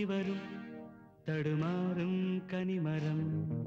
முனிவரும் தடுமாறும் கனிமரம்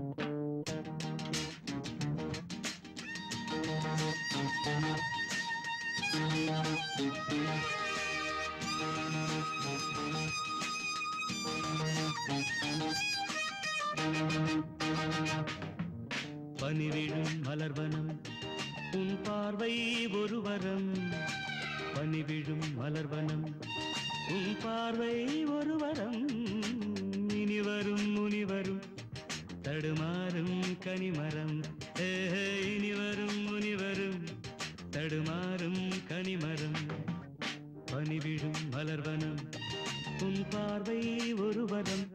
பனிவிழும் மலர்வனம் உன் பார்வை ஒரு வரம் பனிவிழும் மலர்வனம் உன் பார்வை ஒரு வரம் இனி வரும் முனிவரும் தடுமாறும் கனிமரம் ஏ, இனி வரும் முனிவரும் தடுமாறும் கனிமரம் பனிவிழும் மலர்வனம் உன் பார்வை ஒரு வரம்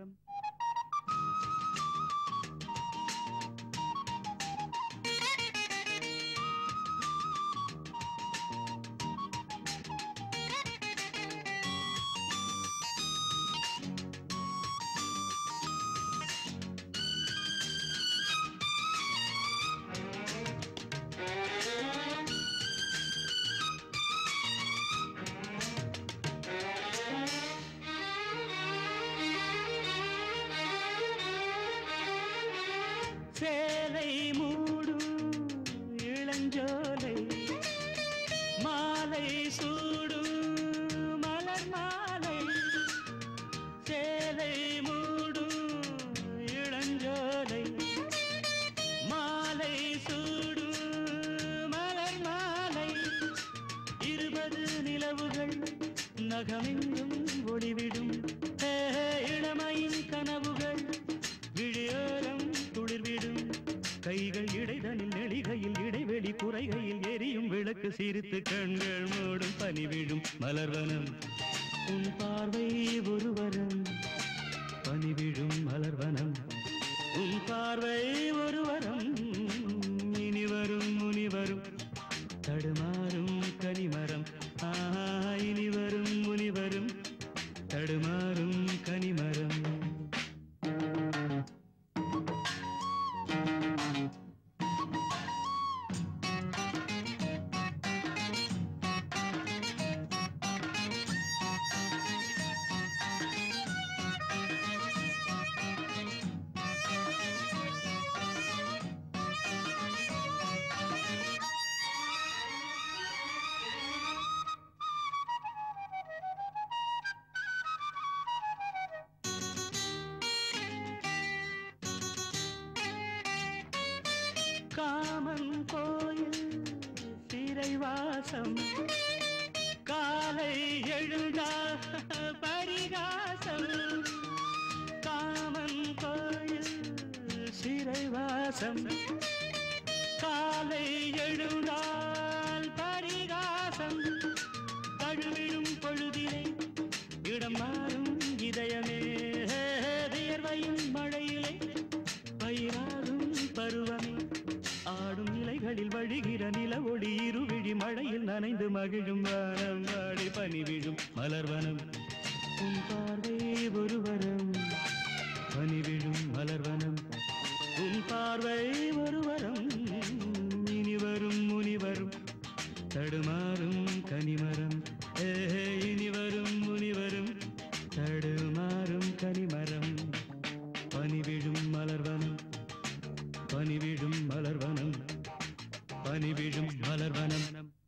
சேலை மூடும் இளஞ்சோலை மாலை சூடும் மலர் மாலை சேலை மூடும் இளஞ்சோலை மாலை சூடும் மலர் மாலை இருபது நிலவுகள் நகமெங்கும் ஒளிவிடும் ஏ, இளமையின் கனவுகள் விழியோரம் துளிர்விடும் கைகள் இடைதனில் நெளிகையில் இடைவெளி குறைகையில் எரியும் விளக்கு சிரித்து கண்கள் மூடும் பனிவிடும் மலர்வனம் உன் பார்வை ஒருவரம் பனிவிடும் மலர்வனம் உன் பார்வை ஒருவரம் இனி வரும் முனிவரும் தடுமாறும் கனிமரம் ஆஹா இனி வரும் முனிவரும் தடுமாறும் கனிமரம் காமன் கோயில் சிறைவாசம் காலை எழுந்தா பரிகாசம் காமன் கோயில் சிறைவாசம் காலை எழுந்தால் பரிகாசம் தழுவிடும் பொழுதிலே இடம் மாறும் இதயமே வியர்வையும் மழையிலே பயிராகும் பருவமே ஆடும் இலைகளில் வழிகிற நில ஒளி இருவிழி மழையில் நனைந்து மகிழும் வானம் வாடி பனி விழும் மலர்வனம் உன் பார்வை ஒருவரம் பனி விழும் மலர்வனம் உன் பார்வை ஒருவரம் இனி வரும் முனிவரும் தடுமாறும் கனிமரம் ஏ இனி வரும் முனிவரும் தடுமாறும் கனிமரம் பனிவிழும் மலர்வனம் பனிவிழும் மலர்வனம் பனிவிழும் மலர்வனம்